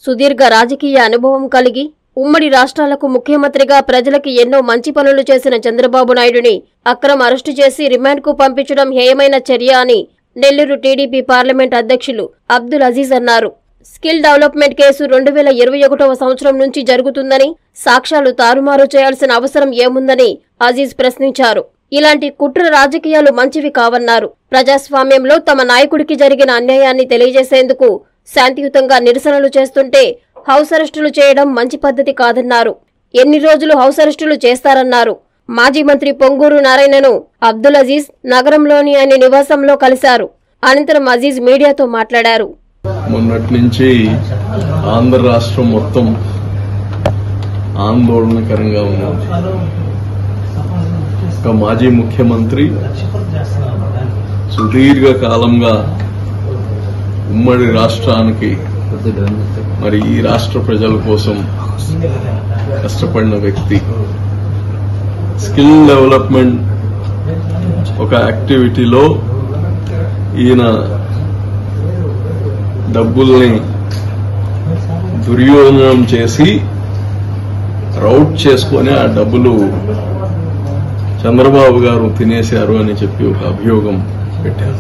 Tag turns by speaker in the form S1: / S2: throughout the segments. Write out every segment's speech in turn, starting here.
S1: సుదీర్ఘ రాజకీయ అనుభవం కలిగి ఉమ్మడి రాష్ట్రాలకు ముఖ్యమంత్రిగా ప్రజలకి ఎన్నో మంచి పనులు చేసిన చంద్రబాబు నాయుడుని అక్రమ అరెస్టు చేసి రిమాండ్కు పంపించడం హేయమైన చర్య అని నెల్లూరు టీడీపీ పార్లమెంట్ అధ్యక్షులు అబ్దుల్ అజీజ్ అన్నారు స్కిల్ డెవలప్మెంట్ కేసు రెండు వేల ఇరవై ఒకటవ సంవత్సరం నుంచి జరుగుతుందని సాక్ష్యాలు తారుమారు చేయాల్సిన అవసరం ఏముందని అజీజ్ ప్రశ్నించారు ఇలాంటి కుట్ర రాజకీయాలు మంచివి కావన్నారు ప్రజాస్వామ్యంలో తమ నాయకుడికి జరిగిన అన్యాయాన్ని తెలియజేసేందుకు శాంతియుతంగా నిరసనలు చేస్తుంటే హౌస్ అరెస్టులు చేయడం మంచి పద్ధతి కాదన్నారు ఎన్ని రోజులు హౌస్ అరెస్టులు చేస్తారన్నారు మాజీ మంత్రి పొంగూరు నారాయణను అబ్దుల్ అజీజ్ నగరంలోని ఆయన నివాసంలో కలిశారు అనంతరం అజీజ్ మీడియాతో మాట్లాడారు
S2: మొన్నటి నుంచి ఆంధ్ర రాష్ట్రం మొత్తం ఆందోళనకరంగా ఉంది ఒక మాజీ ముఖ్యమంత్రి సుదీర్ఘ కాలంగా ఉమ్మడి రాష్ట్రానికి మరి ఈ రాష్ట్ర ప్రజల కోసం కష్టపడిన వ్యక్తి స్కిల్ డెవలప్మెంట్ ఒక యాక్టివిటీలో ఈయన డబ్బుల్ని దుర్యోగం చేసి రౌట్ చేసుకొని ఆ డబ్బులు చంద్రబాబు గారు తినేశారు అని చెప్పి ఒక అభియోగం పెట్టారు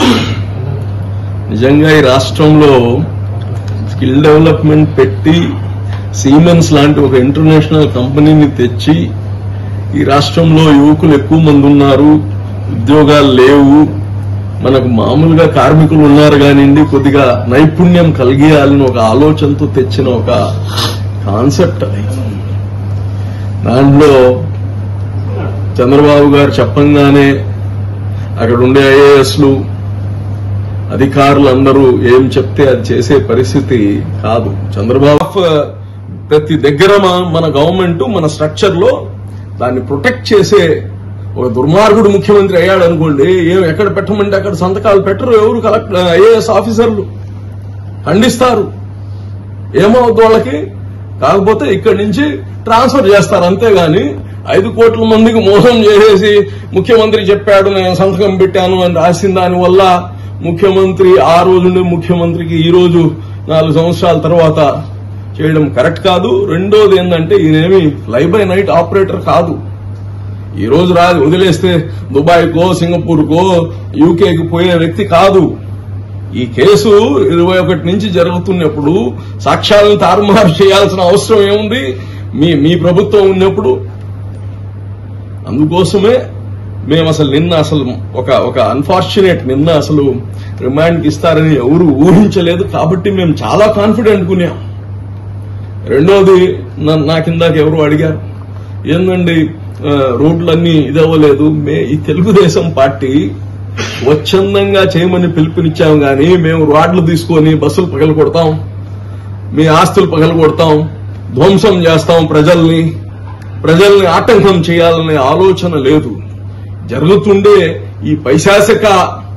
S2: నిజంగా ఈ రాష్ట్రంలో స్కిల్ డెవలప్మెంట్ పెట్టి సీమెన్స్ లాంటి ఒక ఇంటర్నేషనల్ కంపెనీని తెచ్చి ఈ రాష్ట్రంలో యువకులు ఎక్కువ మంది ఉన్నారు ఉద్యోగాలు లేవు మనకు మామూలుగా కార్మికులు ఉన్నారు కానివ్వండి కొద్దిగా నైపుణ్యం కలిగేయాలని ఒక ఆలోచనతో తెచ్చిన ఒక కాన్సెప్ట్ అది దాంట్లో చంద్రబాబు గారు చెప్పంగానే అక్కడ ఉండే ఐఏఎస్లు అధికారులందరూ ఏం చెప్తే అది చేసే పరిస్థితి కాదు చంద్రబాబు ప్రతి దగ్గర మన- మన గవర్నమెంట్ మన స్ట్రక్చర్ లో దాన్ని ప్రొటెక్ట్ చేసే ఒక దుర్మార్గుడు ముఖ్యమంత్రి అయ్యాడు అనుకోండి ఏం ఎక్కడ పెట్టమంటే అక్కడ సంతకాలు పెట్టరు ఎవరు కలెక్టర్ ఐఏఎస్ ఆఫీసర్లు ఖండిస్తారు ఏమవుద్ది వాళ్ళకి కాకపోతే ఇక్కడి నుంచి ట్రాన్స్ఫర్ చేస్తారు అంతేగాని ఐదు కోట్ల మందికి మోసం చేసేసి ముఖ్యమంత్రి చెప్పాడు నేను సంతకం పెట్టాను అని రాసిన దాని వల్ల ముఖ్యమంత్రి ఆ రోజు ముఖ్యమంత్రికి ఈ రోజు నాలుగు సంవత్సరాల తర్వాత చేయడం కరెక్ట్ కాదు రెండోది ఏంటంటే ఈయనేమి లైవ్ బై నైట్ ఆపరేటర్ కాదు ఈ రోజు రాదు వదిలేస్తే దుబాయ్కో సింగపూర్కో యూకేకి పోయే వ్యక్తి కాదు ఈ కేసు ఇరవై ఒకటి నుంచి జరుగుతున్నప్పుడు సాక్ష్యాలను తారుమారు చేయాల్సిన అవసరం ఏముంది మీ మీ ప్రభుత్వం ఉన్నప్పుడు అందుకోసమే మేము అసలు నిన్న అసలు ఒక ఒక అన్ఫార్చునేట్ నిన్న అసలు రిమాండ్కి ఇస్తారని ఎవరు ఊహించలేదు కాబట్టి మేము చాలా కాన్ఫిడెంట్ కున్నాం రెండోది నా- నా కిందాక ఎవరు అడిగారు ఏందండి ఆ, రోడ్లన్నీ ఇదవ్వలేదు మే ఈ తెలుగుదేశం పార్టీ స్వచ్ఛందంగా చేయమని పిలుపునిచ్చాం గాని మేము రోడ్లు తీసుకొని బస్సులు పగలు కొడతాం మీ ఆస్తులు పగలు కొడతాం ధ్వంసం చేస్తాం ప్రజల్ని ప్రజల్ని ఆటంకం చేయాలనే ఆలోచన లేదు జరుగుతుండే ఈ పైశాసిక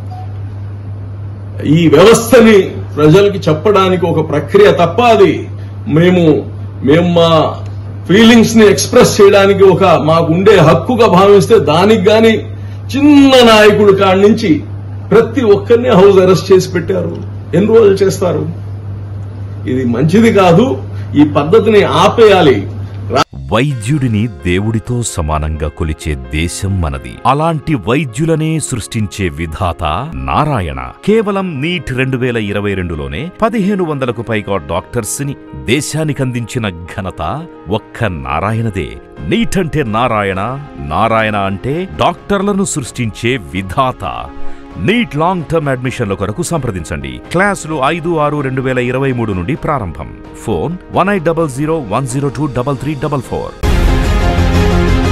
S2: ఈ వ్యవస్థని ప్రజలకి చెప్పడానికి ఒక ప్రక్రియ తప్ప అది మేము మేము మా ఫీలింగ్స్ ని ఎక్స్ప్రెస్ చేయడానికి ఒక మాకు ఉండే హక్కుగా భావిస్తే దానికి గాని చిన్న నాయకుడు కాడి నుంచి ప్రతి ఒక్కరిని హౌస్ అరెస్ట్ చేసి పెట్టారు ఎన్ని రోజులు చేస్తారు ఇది మంచిది కాదు ఈ పద్ధతిని ఆపేయాలి
S3: వైద్యుడిని దేవుడితో సమానంగా కొలిచే దేశం మనది అలాంటి వైద్యులనే సృష్టించే విధాత నారాయణ కేవలం నీట్ రెండు వేల ఇరవై రెండులోనే పదిహేను వందలకు పైగా డాక్టర్స్ ని దేశానికందించిన ఘనత ఒక్క నారాయణదే నీట్ అంటే నారాయణ నారాయణ అంటే డాక్టర్లను సృష్టించే విధాత నీట్ లాంగ్ టర్మ్ అడ్మిషన్ల కొరకు సంప్రదించండి క్లాసులు ఐదు ఆరు రెండు వేల ఇరవై మూడు నుండి ప్రారంభం phone one eight double zero one zero two double three double four